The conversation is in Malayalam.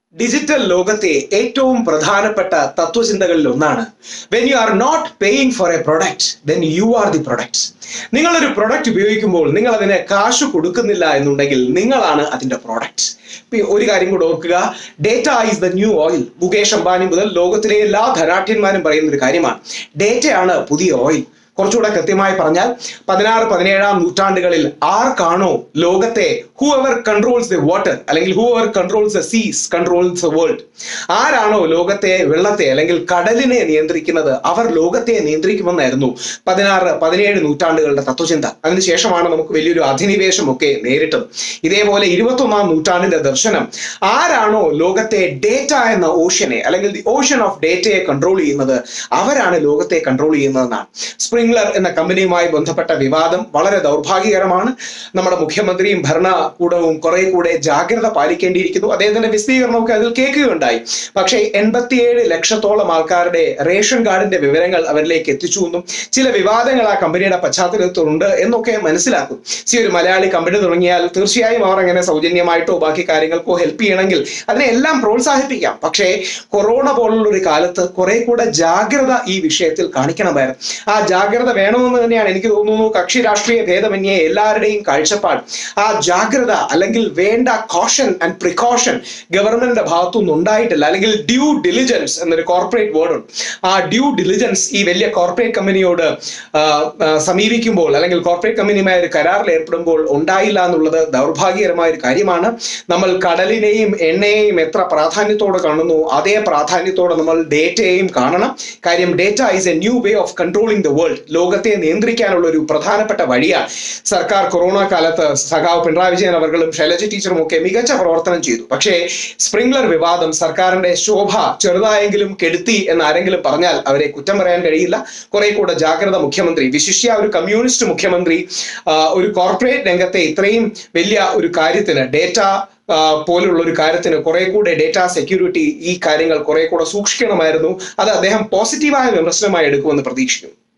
ഡിജിറ്റൽ ലോകത്തെ ഏറ്റവും പ്രധാനപ്പെട്ട തത്വചിന്തകളിൽ ഒന്നാണ് when you are not paying for a product then you are the product നിങ്ങളൊരു പ്രൊഡക്റ്റ് ഉപയോഗിക്കുമ്പോൾ നിങ്ങൾ അതിന് കാശ് കൊടുക്കുന്നില്ല എന്നുണ്ടെങ്കിൽ നിങ്ങളാണ് അതിന്റെ പ്രോഡക്റ്റ് ഒരു കാര്യം കൂടെ ഓർക്കുക data is the new oil Mukesh Ambani മുതൽ ലോകത്തിലെ എല്ലാ ധനാഠ്യന്മാരും പറയുന്ന ഒരു കാര്യമാണ് ഡേറ്റയാണ് പുതിയ ഓയിൽ കുറച്ചുകൂടെ കൃത്യമായി പറഞ്ഞാൽ പതിനാറ് പതിനേഴാം നൂറ്റാണ്ടുകളിൽ ആർക്കാണോ ലോകത്തെ whoever controls the water അല്ലെങ്കിൽ whoever controls the seas controls the world ആരാണോ ലോകത്തെ വെള്ളത്തെ അല്ലെങ്കിൽ കടലിനെ നിയന്ത്രിക്കുന്നത് അവർ ലോകത്തെ നിയന്ത്രിക്കുമെന്നായിരുന്നു പതിനാറ് പതിനേഴ് നൂറ്റാണ്ടുകളുടെ തത്വചിന്ത അതിനുശേഷമാണ് നമുക്ക് വലിയൊരു അധിനിവേശം ഒക്കെ നേരിട്ടത് ഇതേപോലെ ഇരുപത്തൊന്നാം നൂറ്റാണ്ടിന്റെ ദർശനം ആരാണോ ലോകത്തെ ഡേറ്റ എന്ന ഓഷ്യനെ അല്ലെങ്കിൽ ദി ഓഷ്യൻ ഓഫ് ഡേറ്റയെ കൺട്രോൾ ചെയ്യുന്നത് അവരാണ് ലോകത്തെ കൺട്രോൾ ചെയ്യുന്നതെന്നാണ് സ്പ്രിംഗ്ലർ എന്ന കമ്പനിയുമായി ബന്ധപ്പെട്ട വിവാദം വളരെ ദൗർഭാഗ്യകരമാണ് നമ്മുടെ മുഖ്യമന്ത്രിയും ഭരണകൂടവും കുറെ കൂടെ ജാഗ്രത പാലിക്കേണ്ടിയിരിക്കുന്നു അദ്ദേഹത്തിന്റെ വിശദീകരണമൊക്കെ അതിൽ കേൾക്കുകയുണ്ടായി പക്ഷേ എൺപത്തിയേഴ് ലക്ഷത്തോളം ആൾക്കാരുടെ റേഷൻ കാർഡിന്റെ വിവരങ്ങൾ അവരിലേക്ക് എത്തിച്ചു എന്നും ചില വിവാദങ്ങൾ ആ കമ്പനിയുടെ പശ്ചാത്തലത്തിലുണ്ട് എന്നൊക്കെ മനസ്സിലാക്കും സി ഒരു മലയാളി കമ്പനി തുടങ്ങിയാൽ തീർച്ചയായും അവർ അങ്ങനെ സൗജന്യമായിട്ടോ ബാക്കി കാര്യങ്ങൾക്കോ ഹെൽപ്പ് ചെയ്യണമെങ്കിൽ അതിനെ എല്ലാം പ്രോത്സാഹിപ്പിക്കാം പക്ഷേ കൊറോണ പോലുള്ള ഒരു കാലത്ത് കുറെ കൂടെ ജാഗ്രത ഈ വിഷയത്തിൽ കാണിക്കണമായിരുന്നു ആ ജാഗ്രത വേണമെന്ന് തന്നെയാണ് എനിക്ക് തോന്നുന്നു കക്ഷി രാഷ്ട്രീയ ഭേദമന്യേ എല്ലാവരുടെയും കാഴ്ചപ്പാട് ആ ജാഗ്രത അല്ലെങ്കിൽ വേണ്ട കോഷൻ ആൻഡ് പ്രിക്കോഷൻ ഗവൺമെന്റിന്റെ ഭാഗത്തുനിന്ന് ഉണ്ടായിട്ടില്ല അല്ലെങ്കിൽ ഡ്യൂ ഡിലിജൻസ് എന്നൊരു കോർപ്പറേറ്റ് വേർഡ് ഉണ്ട് ആ ഡ്യൂ ഡിലിജൻസ് ഈ വലിയ കോർപ്പറേറ്റ് കമ്പനിയോട് ആ, ആ, സമീപിക്കുമ്പോൾ അല്ലെങ്കിൽ കോർപ്പറേറ്റ് കമ്പനിയുമായി ഒരു കരാറിൽ ഏർപ്പെടുമ്പോൾ ഉണ്ടായില്ല എന്നുള്ളത് ദൗർഭാഗ്യകരമായ ഒരു കാര്യമാണ് നമ്മൾ കടലിനെയും എണ്ണയെയും എത്ര പ്രാധാന്യത്തോടെ കാണുന്നു അതേ പ്രാധാന്യത്തോടെ നമ്മൾ ഡേറ്റയെയും കാണണം കാര്യം data is a new way of controlling the world ലോകത്തെ നിയന്ത്രിക്കാനുള്ള ഒരു പ്രധാനപ്പെട്ട വഴിയാണ് സർക്കാർ കൊറോണ കാലത്ത് സഖാവ് പിണറായി വിജയൻ അവർകളും ശൈലജ ടീച്ചറും ഒക്കെ മികച്ച പ്രവർത്തനം ചെയ്തു പക്ഷേ സ്പ്രിംഗ്ലർ വിവാദം സർക്കാരിന്റെ ശോഭ ചെറുതായെങ്കിലും കെടുത്തി എന്ന് ആരെങ്കിലും പറഞ്ഞാൽ അവരെ കുറ്റം പറയാൻ കഴിയില്ല കുറെ കൂടെ ജാഗ്രത മുഖ്യമന്ത്രി വിശിഷ്യ ഒരു കമ്മ്യൂണിസ്റ്റ് മുഖ്യമന്ത്രി ആ, ഒരു കോർപ്പറേറ്റ് രംഗത്തെ ഇത്രയും വലിയ ഒരു കാര്യത്തിന് ഡേറ്റ പോലുള്ള ഒരു കാര്യത്തിന് കുറെ കൂടെ ഡേറ്റ സെക്യൂരിറ്റി ഈ കാര്യങ്ങൾ കുറെ കൂടെ സൂക്ഷിക്കണമായിരുന്നു അത് അദ്ദേഹം പോസിറ്റീവായ വിമർശനമായി എടുക്കുമെന്ന് പ്രതീക്ഷിക്കുന്നു